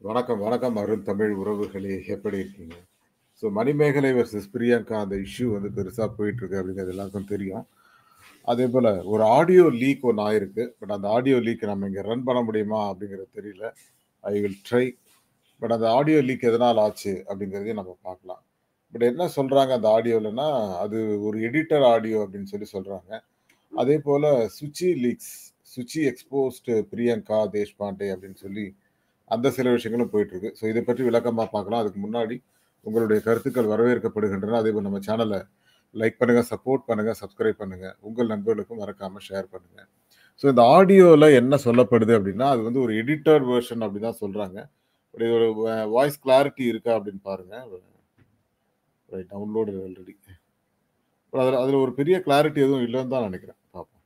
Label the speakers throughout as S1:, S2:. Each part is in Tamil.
S1: வணக்கம், வணக்கம் அருண் தமிழ் உறவுகளே! எப்படி இருக்கீங்க? ஸோ மணிமேகலை வெர்சஸ் பிரியங்கா அந்த இஷ்யூ வந்து பெருசா போயிட்டுருக்கு அப்படிங்கிறது எல்லாருக்கும் தெரியும். அதேபோல ஒரு ஆடியோ லீக் ஒண்ணு ஆயிருக்கு. பட் அந்த ஆடியோ லீக் நம்ம இங்க ரன் பண்ண முடியுமா அப்படிங்கிறது தெரியல. I will try. பட் அந்த ஆடியோ லீக் எதனால ஆச்சு அப்படிங்கிறதையும் நம்ம பார்க்கலாம். பட் என்ன சொல்றாங்க அந்த ஆடியோலன்னா, அது ஒரு எடிட்டர் ஆடியோ அப்படின்னு சொல்லி சொல்றாங்க. அதேபோல சுச்சி லீக்ஸ், சுச்சி எக்ஸ்போஸ்ட் பிரியங்கா தேஷ்பாண்டே அப்படின்னு சொல்லி அந்த சில விஷயங்களும் போயிட்டுருக்கு. ஸோ இத பற்றி விளக்கமா பார்க்கலாம். அதுக்கு முன்னாடி உங்களுடைய கருத்துக்கள் வரவேற்கப்படுகின்றன. அதேபோல நம்ம சேனல லைக் பண்ணுங்க, சப்போர்ட் பண்ணுங்க, சப்ஸ்கிரைப் பண்ணுங்க. உங்கள் நண்பர்களுக்கும் மறக்காம ஷேர் பண்ணுங்க. ஸோ இந்த ஆடியோல என்ன சொல்லப்படுது அப்படின்னா, அது வந்து ஒரு எடிட்டர் வெர்ஷன் அப்படின்னு தான் சொல்றாங்க. பட் இதோட வ வாய்ஸ் கிளாரிட்டி இருக்கா அப்படின்னு பாருங்க. Right downloaded already. அதுல அதுல ஒரு பெரிய கிளாரிட்டி எதுவும் இல்லன்னு தான் நெனைக்கிறேன். பார்ப்போம்.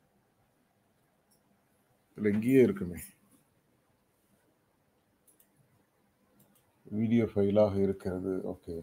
S1: இல்ல இங்கேயே இருக்குமே. வீடியோ ஃபைலாக இருக்கிறது. ஓகே.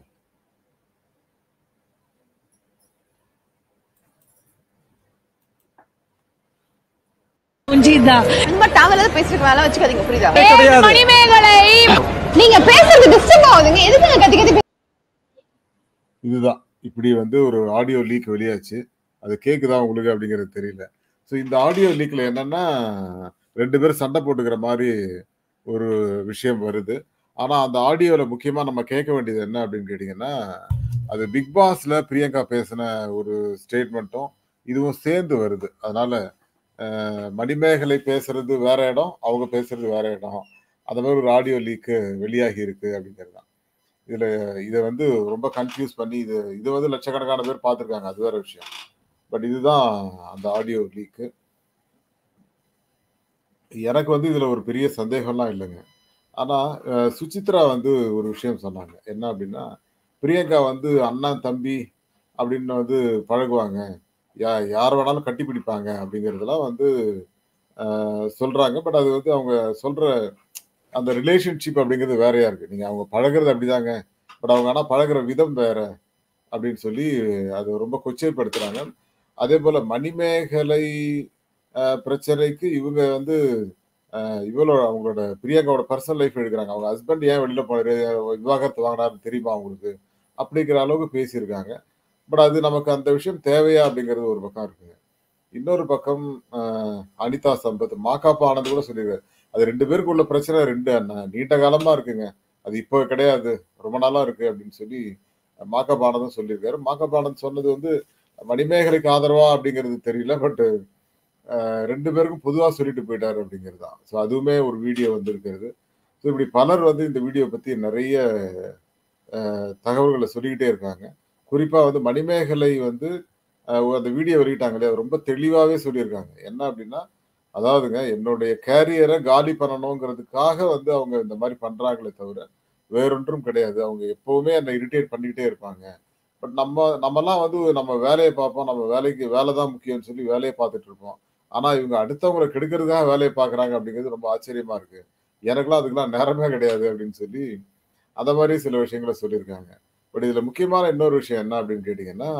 S2: புஞ்சிதான்.
S3: ரொம்ப தேவையில்லாத பேசுறதுக்கு வேலை வச்சுக்காதீங்க புரியுதா
S2: ஏன் மணிமேகலை
S3: நீங்க பேசுறது டிஸ்டர்ப் ஆகுதுங்க எதுக்கு கத்தி கத்தி பே-
S1: இதுதான். இப்படி வந்து ஒரு ஆடியோ லீக் வெளியாச்சு. அது கேக்குதா உங்களுக்கு அப்படிங்கிறது தெரியல. ஸோ இந்த ஆடியோ லீக்ல என்னன்னா, 2 பேரும் சண்டை போட்டுக்கிற மாரி ஒரு விஷயம் வருது. ஆனா அந்த ஆடியோல முக்கியமா நம்ம கேட்க வேண்டியது என்ன அப்படின்னு கேட்டீங்கன்னா, அது பிக் பாஸ்ல பிரியங்கா பேசின ஒரு ஸ்டேட்மெண்ட்டும், இதுவும் சேர்ந்து வருது. அதனால அ மணிமேகலை பேசுறது வேற இடம், அவங்க பேசுறது வேற இடம். அந்த மாரி ஒரு ஆடியோ லீக் வெளியாகி இருக்கு அப்படிங்கிறது தான். இதுல இத வந்து ரொம்ப கன்ஃப்யூஸ் பண்ணி இது இது வந்து லட்சக்கணக்கான பேர் பார்த்துருக்காங்க. அது வேற விஷயம். பட் இதுதான் அந்த ஆடியோ லீக்கு. எனக்கு வந்து இதுல ஒரு பெரிய சந்தேகம்லாம் இல்லங்க. ஆனா அ சுசித்ரா வந்து ஒரு விஷயம் சொன்னாங்க. என்ன அப்படின்னா, பிரியங்கா வந்து அண்ணன், தம்பி அப்படின்னு வந்து பழகுவாங்க. யா யார வேணாலும் கட்டி பிடிப்பாங்க அப்படிங்கிறதெல்லாம் வந்து அ சொல்றாங்க. பட் அது வந்து அவங்க சொல்ற அந்த ரிலேஷன்ஷிப் அப்படிங்கிறது வேறையா இருக்கு. நீங்க அவங்க பழகுறது அப்படிதாங்க. பட் அவங்க ஆனா பழகுற விதம் வேற அப்படின்னு சொல்லி அத ரொம்ப கொச்சைப்படுத்துறாங்க. அதேபோல மணிமேகலை அ பிரச்சனைக்கு இவங்க வந்து அ இவளோட அவங்களோட பிரியங்காவோட பெர்சனல் லைஃப் எடுக்குறாங்க. அவங்க ஹஸ்பண்ட் ஏன் வெளில போனாரு? விவாகரத்து வாங்குனாருன்னு தெரியுமா உங்களுக்கு? அப்படிங்கிற அளவுக்கு பேசியிருக்காங்க. பட் அது நமக்கு அந்த விஷயம் தேவையா? அப்படிங்கிறது ஒரு பக்கம் இருக்குங்க. இன்னொரு பக்கம் அ அனிதா சம்பத், மாகாபா ஆனந்த் கூட சொல்லியிருக்காரு. அது 2 பேருக்கு உள்ள பிரச்சனை 2 அண்ணன் நீண்ட காலமா இருக்குங்க. அது இப்ப கிடையாது. ரொம்ப நாளா இருக்கு அப்படின்னு சொல்லி மாகாபா ஆனந்தும் சொல்லியிருக்காரு. மாகாபா ஆனந்த் சொன்னது வந்து மணிமேகலைக்கு ஆதரவா அப்படிங்கிறது தெரியல. பட் அ 2 பேருக்கும் பொதுவா சொல்லிட்டு போயிட்டாரு அப்படிங்கிறது தான். ஸோ அதுவுமே ஒரு வீடியோ வந்திருக்கிறது. ஸோ இப்படி பலர் வந்து இந்த வீடியோ பத்தி நெறைய அ தகவல்கள சொல்லிக்கிட்டே இருக்காங்க. குறிப்பா வந்து மணிமேகலை வந்து அ அந்த வீடியோ வெளியிட்டாங்க இல்லையா? அது ரொம்ப தெளிவாவே சொல்லியிருக்காங்க. என்ன அப்படின்னா, அதாவதுங்க என்னுடைய கேரியர காலி பண்ணணுங்கிறதுக்காக வந்து அவங்க இந்த மாரி பண்றாங்களே தவிர, வேறொன்றும் கிடையாது. அவங்க எப்பவுமே என்ன இரிட்டேட் பண்ணிக்கிட்டே இருப்பாங்க. பட் நம்ம நம்மலாம் வந்து நம்ம வேலைய பார்ப்போம். நம்ம வேலைக்கு வேலை தான் முக்கியம்னு சொல்லி வேலைய பார்த்துட்டு இருப்போம். ஆனா இவங்க அடுத்தவங்கள கெடுக்கிறதுக்காக வேலைய பார்க்குறாங்க அப்படிங்கிறது ரொம்ப ஆச்சரியமா இருக்கு. எனக்கெல்லாம் அதுக்கெல்லாம் நேரமே கிடையாது அப்படின்னு சொல்லி, அந்த மாரி சில விஷயங்கள சொல்லியிருக்காங்க. பட் இதுல முக்கியமான இன்னொரு விஷயம் என்ன அப்படின்னு கேட்டீங்கன்னா,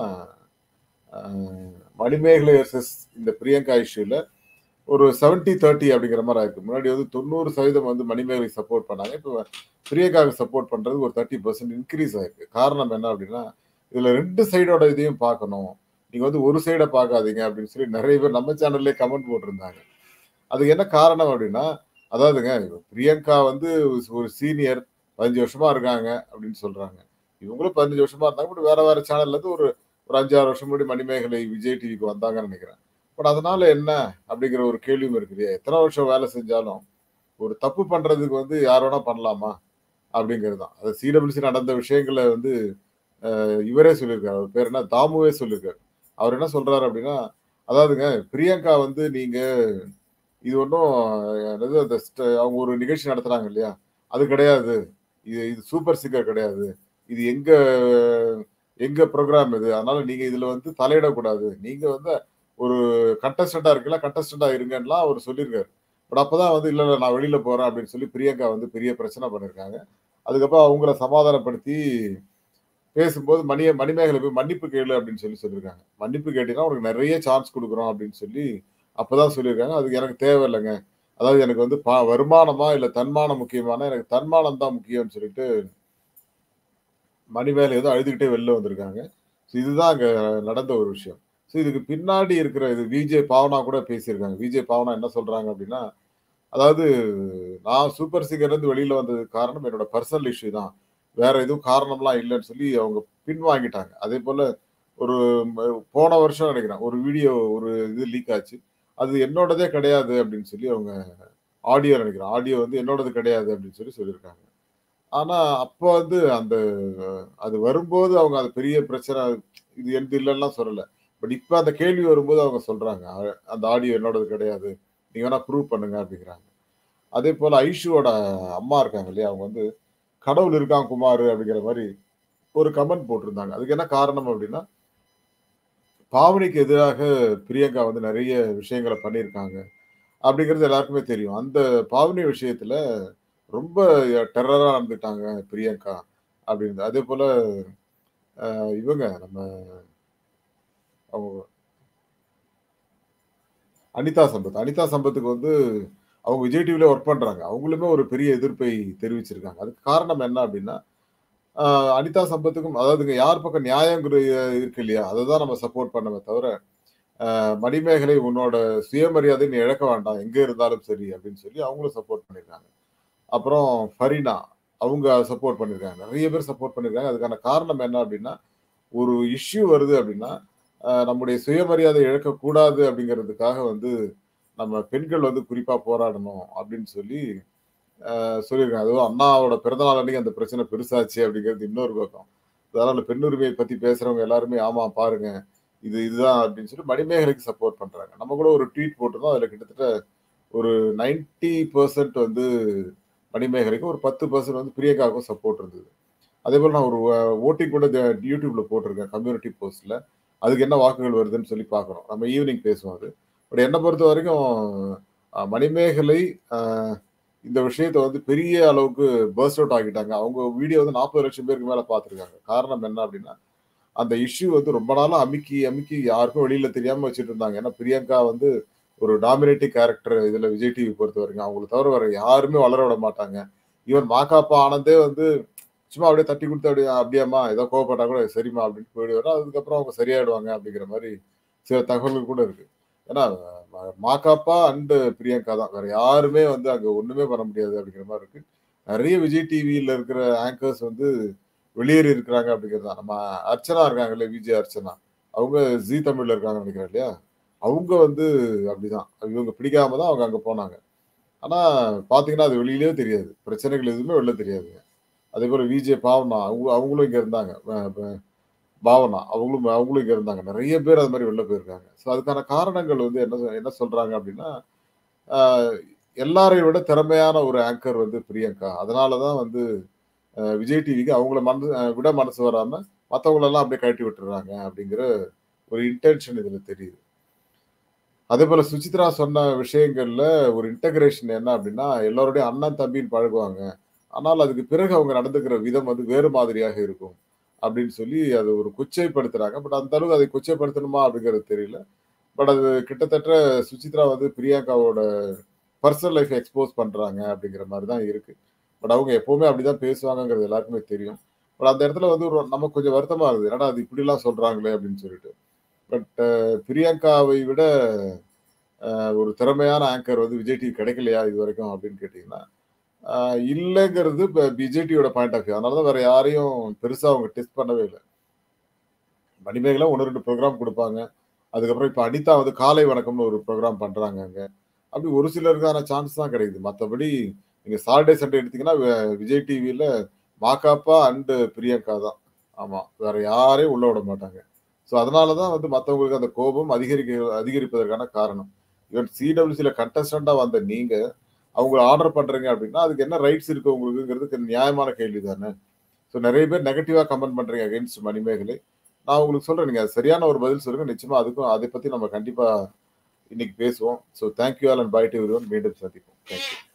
S1: அ மணிமேகலை வெர்சஸ் இந்த பிரியங்கா இஷ்யூல ஒரு 70, 30 அப்படிங்கிற மாரி ஆயிருக்கு. முன்னாடி வந்து 90% வந்து மணிமேகலைக்கு சப்போர்ட் பண்ணாங்க. இப்ப பிரியங்காவுக்கு சப்போர்ட் பண்றது ஒரு 30% இன்கிரீஸ் ஆயிருக்கு. காரணம் என்ன அப்படின்னா, இதுல 2 சைடோட இதையும் பார்க்கணும். நீங்க வந்து ஒரு சைட பார்க்காதீங்க அப்படின்னு சொல்லி நெறைய பேர் நம்ம சேனல்லயே கமெண்ட் போட்டிருந்தாங்க. அதுக்கு என்ன காரணம் அப்படின்னா, அதாவதுங்க பிரியங்கா வந்து ஒரு சீனியர் 15 வருஷமா இருக்காங்க அப்படின்னு சொல்றாங்க. இவங்களும் 15 வருஷமா இருந்தாங்க. பட் வேற வேற சேனல்ல இருந்து ஒரு ஒரு 5, 6 வருஷம் முன்னாடி மணிமேகலை விஜய் டிவிக்கு வந்தாங்கன்னு நெனைக்கிறேன். பட் அதனால என்ன? அப்படிங்கிற ஒரு கேள்வியும் இருக்கு இல்லையா? எத்தன வருஷம் வேலை செஞ்சாலும், ஒரு தப்பு பண்றதுக்கு வந்து யார் வேணா பண்ணலாமா? அப்படிங்கிறது தான். அது சிடபிள்யூசி நடந்த விஷயங்கள வந்து அ இவரே சொல்லியிருக்காரு. அவர் பேர் என்ன? தாமுவே சொல்லியிருக்காரு. அவர் என்ன சொல்றாரு அப்படின்னா, அதாவதுங்க பிரியங்கா வந்து நீங்க இது ஒண்ணும் என்னது அந்த ஸ்ட அவங்க ஒரு நிகழ்ச்சி நடத்துறாங்க இல்லையா? அது கிடையாது. இது இது சூப்பர் சிங்கர் கிடையாது. இது எங்க எங்க புரோகிராம் இது. அதனால நீங்க இதுல வந்து தலையிடக்கூடாது. நீங்க வந்து ஒரு கண்டஸ்டன்ட்டா இருக்கீங்களா, கண்டஸ்டன்ட்டா இருங்கன்னுலாம் அவரு சொல்லியிருக்காரு. பட் அப்பதான் வந்து இல்ல, இல்ல நான் வெளியில போறேன் அப்படின்னு சொல்லி பிரியங்கா வந்து பெரிய பிரச்சனை பண்ணியிருக்காங்க. அதுக்கப்புறம் அவங்கள சமாதானப்படுத்தி பேசும்போது மணிய மணிமேகலை போய் மன்னிப்பு கேளு அப்படின்னு சொல்லி சொல்லியிருக்காங்க. மன்னிப்பு கேட்டீன்னா உனக்கு நெறைய சான்ஸ் குடுக்குறோம் அப்படின்னு சொல்லி அப்பதான் சொல்லியிருக்காங்க. அதுக்கு எனக்கு தேவையில்லங்க. அதாவது எனக்கு வந்து ப வருமானமா இல்ல தன்மானம் முக்கியமானா, எனக்கு தன்மானம் தான் முக்கியம்னு சொல்லிட்டு மணிமேகலை ஏதோ அழுதுகிட்டே வெளில வந்திருக்காங்க. ஸோ இதுதான் அங்க நடந்த ஒரு விஷயம். ஸோ இதுக்கு பின்னாடி இருக்கிற இது விஜே பாவனா கூட பேசியிருக்காங்க. விஜே பாவனா என்ன சொல்றாங்க அப்படின்னா, அதாவது நான் சூப்பர் சிங்கர்லேருந்து வெளியில வந்ததுக்கு காரணம் என்னோட பர்சனல் இஷ்யூ தான். வேற எதுவும் காரணம்லாம் இல்லன்னு சொல்லி அவங்க பின்வாங்கிட்டாங்க. அதேபோல ஒரு ம போன வருஷம் நினைக்கிறேன். ஒரு வீடியோ ஒரு இது லீக் ஆச்சு. அது என்னோடதே கிடையாது அப்படின்னு சொல்லி அவங்க ஆடியோ நினைக்கிறேன். ஆடியோ வந்து என்னோடது கிடையாது அப்படின்னு சொல்லி சொல்லியிருக்காங்க. ஆனா, அப்ப வந்து அந்த அது வரும்போது அவங்க அது பெரிய பிரச்சனை இது என்து இல்லன்னுலாம் சொல்லல. பட் இப்ப அந்த கேள்வி வரும்போது அவங்க சொல்றாங்க. அ அந்த ஆடியோ என்னோடது கிடையாது. நீங்க வேணா ப்ரூவ் பண்ணுங்க அப்படிங்கிறாங்க. அதேபோல ஐஷூவோட அம்மா இருக்காங்க இல்லையா? அவங்க வந்து கடவுள் இருக்கான் குமாரு அப்படிங்கிற மாரி ஒரு கமெண்ட் போட்டிருந்தாங்க. அதுக்கு என்ன காரணம் அப்படின்னா பாவனிக்கு எதிராக பிரியங்கா வந்து நெறைய விஷயங்கள பண்ணியிருக்காங்க. அப்படிங்கிறது எல்லாருக்குமே தெரியும். அந்த பாவனி விஷயத்துல ரொம்ப டெரரா நடந்துட்டாங்க பிரியங்கா அப்படின்னு. அதேபோல அ இவங்க நம்ம அவங்க அனிதா சம்பத். அனிதா சம்பத்துக்கு வந்து அவங்க விஜய் டிவில ஒர்க் பண்றாங்க. அவங்களுமே ஒரு பெரிய எதிர்ப்பை தெரிவிச்சிருக்காங்க. அதுக்கு காரணம் என்ன அப்படின்னா, அ அனிதா சம்பத்துக்கும் அதாவதுங்க யார் பக்கம் நியாயங்கிற இருக்கு இல்லையா? அததான் நம்ம சப்போர்ட் பண்ணணுமே தவிர, அ மணிமேகலை உன்னோட சுயமரியாதை நீ இழக்க வேண்டாம். எங்க இருந்தாலும் சரி அப்படின்னு சொல்லி அவங்களும் சப்போர்ட் பண்ணியிருக்காங்க. அப்புறம் ஃபரீனா அவங்க சப்போர்ட் பண்ணியிருக்காங்க. நெறைய பேர் சப்போர்ட் பண்ணியிருக்காங்க. அதுக்கான காரணம் என்ன அப்படின்னா, ஒரு இஷ்யூ வருது அப்படின்னா, அ நம்முடைய சுயமரியாதை இழக்கக்கூடாது அப்படிங்கிறதுக்காக வந்து நம்ம பெண்கள் வந்து குறிப்பா போராடணும் அப்படின்னு சொல்லி அ சொல்லியிருக்காங்க. அதுவும் அண்ணாவோட பிறந்தநாள் அன்னைக்கு அந்த பிரச்சனை பெருசாச்சு அப்படிங்கிறது இன்னொரு பக்கம். அதனால பெண் உரிமையை பத்தி பேசுறவங்க எல்லாருமே ஆமா பாருங்க. இது இதுதான் அப்படின்னு சொல்லி மணிமேகலைக்கு சப்போர்ட் பண்றாங்க. நம்ம கூட ஒரு ட்வீட் போட்டிருந்தோம். அதுல கிட்டத்தட்ட ஒரு 90% வந்து மணிமேகலைக்கும், ஒரு 10% வந்து பிரியங்காவுக்கும் சப்போர்ட் இருந்தது. அதேபோல நான் ஒரு வ வோட்டிங் கூட த யூடியூப்ல போட்டிருக்கேன். கம்யூனிட்டி போஸ்ட்ல. அதுக்கு என்ன வாக்குகள் வருதுன்னு சொல்லி பார்க்கணும். நம்ம ஈவினிங் பேசுவோம் அது. பட் என்ன பொறுத்தவரைக்கும் அ மணிமேகலை அ இந்த விஷயத்த வந்து பெரிய அளவுக்கு பர்ஸ்ட் அவுட் ஆக்கிட்டாங்க. அவங்க வீடியோ வந்து 40,00,000 பேருக்கு மேல பார்த்துருக்காங்க. காரணம் என்ன அப்படின்னா, அந்த இஷ்யூ வந்து ரொம்ப நாளா அமுக்கி, அமுக்கி யாருக்கும் வெளியில தெரியாம வச்சுட்டு இருந்தாங்க. ஏன்னா பிரியங்கா வந்து ஒரு டாமினேட்டிங் கேரக்டர் இதுல விஜய் டிவி பொறுத்தவரைக்கும். அவங்கள தவிர வேற யாருமே வளர விட மாட்டாங்க. ஈவன் மாகாப்பா ஆனந்தே வந்து சும்மா அப்படியே தட்டி குடுத்து அப்படியே "அப்படியாம்மா ஏதோ கோவப்பட்டா கூட சரிம்மா" அப்படின்னு போயிடுவாரு. அதுக்கப்புறம் அவங்க சரியாயிடுவாங்க அப்படிங்கிற மாரி சில தகவல்கள் கூட இருக்கு. ஏன்னா ம மாகாப்பா அண்ட் பிரியங்கா தான். வேற யாருமே வந்து அங்க ஒண்ணுமே பண்ண முடியாது அப்படிங்கிற மாரி இருக்கு. நெறைய விஜய் டிவில இருக்கிற ஆங்கர்ஸ் வந்து வெளியேறி இருக்கிறாங்க அப்படிங்கிறது தான். நம்ம அர்ச்சனா இருக்காங்கல்ல, விஜே அர்ச்சனா. அவங்க ஜீ தமிழ்ல இருக்காங்கன்னு நெனைக்கிறேன் இல்லையா? அவங்க வந்து அப்படிதான். இவங்க பிடிக்காம தான் அவங்க அங்க போனாங்க. ஆனா பார்த்தீங்கன்னா, அது வெளியிலயே தெரியாது. பிரச்சனைகள் எதுவுமே வெளில தெரியாதுங்க. அதேபோல விஜே பாவனா அவங்க அவங்களும் இங்க இருந்தாங்க. ப ப பாவனா அவங்களும் அவங்களும் இங்க இருந்தாங்க. நெறைய பேர் அது மாரி வெளில போயிருக்காங்க. ஸோ அதுக்கான காரணங்கள் வந்து என்ன சொ- என்ன சொல்றாங்க அப்படின்னா, அ எல்லாரையும் விட திறமையான ஒரு ஆங்கர் வந்து பிரியங்கா. அதனால தான் வந்து அ விஜய் டிவிக்கு அவங்கள மனசு அ விட மனசு வராம மத்தவங்களெல்லாம் அப்படியே கழட்டி விட்டுர்றாங்க அப்படிங்கிற ஒரு இன்டென்ஷன் இதுல தெரியுது. அதேபோல சுசித்ரா சொன்ன விஷயங்கள்ல ஒரு இன்டகிரேஷன் என்ன அப்படின்னா, எல்லாரோடையும் அண்ணன், தம்பின்னு பழகுவாங்க. ஆனால் அதுக்கு பிறகு அவங்க நடந்துக்கிற விதம் வந்து வேறு மாதிரியாக இருக்கும். அப்படின்னு சொல்லி அது ஒரு கொச்சைப்படுத்துறாங்க. பட் அந்த அளவுக்கு அதை கொச்சைப்படுத்தணுமா அப்படிங்கிறது தெரியல. பட் அது கிட்டத்தட்ட சுசித்ரா வந்து பிரியங்காவோட பர்சனல் லைஃப் எக்ஸ்போஸ் பண்றாங்க அப்படிங்கிற மாரி தான் இருக்கு. பட் அவங்க எப்பவுமே அப்படிதான் பேசுவாங்கங்கிறது எல்லாருக்குமே தெரியும். பட் அந்த இடத்துல வந்து ஒரு நமக்கு கொஞ்சம் வருத்தமா இருக்குது. என்னடா அது இப்படிலாம் சொல்றாங்களே அப்படின்னு சொல்லிட்டு. பட் பிரியங்காவை விட அ ஒரு திறமையான ஆங்கர் வந்து விஜய் டிவி கிடைக்கலையா இதுவரைக்கும் அப்படின்னு கேட்டீங்கன்னா, அ இல்லங்கிறது இப்ப விஜய் டிவியோட பாயிண்ட் ஆஃப் வியூ. அதனால தான் வேற யாரையும் பெருசா அவங்க டெஸ்ட் பண்ணவே இல்ல. மணிமேகலை 1, 2 ப்ரோகிராம் குடுப்பாங்க. அதுக்கப்புறம் இப்ப அனிதா வந்து காலை வணக்கம்னு ஒரு ப்ரோகிராம் பண்றாங்க அங்க. அப்படி ஒரு சிலருக்கான சான்ஸ் தான் கிடைக்குது. மத்தபடி நீங்க சாட்டர்டே, சண்டே எடுத்தீங்கன்னா வ விஜய் டிவில மாகாப்பா அண்ட் பிரியங்கா தான். ஆமா. வேற யாரையும் உள்ள விட மாட்டாங்க. ஸோ அதனால தான் வந்து மத்தவங்களுக்கு அந்த கோபம் அதிகரிக்க அதிகரிப்பதற்கான காரணம். ஈவன் சிடபிள்யூசில கண்டஸ்டன்ட்டா வந்த நீங்க, அவங்கள ஆர்டர் பண்றீங்க அப்படின்னா, அதுக்கு என்ன ரைட்ஸ் இருக்கு உங்களுக்குங்கிறது நியாயமான கேள்வி தானே. ஸோ நெறைய பேர் நெகட்டிவா கமெண்ட் பண்றீங்க அகைன்ஸ்ட் மணிமேகலை. நான் உங்களுக்கு சொல்றேன். நீங்க சரியான ஒரு பதில் சொல்லுங்க. நிச்சயமா அதுக்கும் அதை பத்தி நம்ம கண்டிப்பா இன்னைக்கு பேசுவோம். So thank you all and bye to everyone. மீண்டும் சந்திப்போம். Thank you.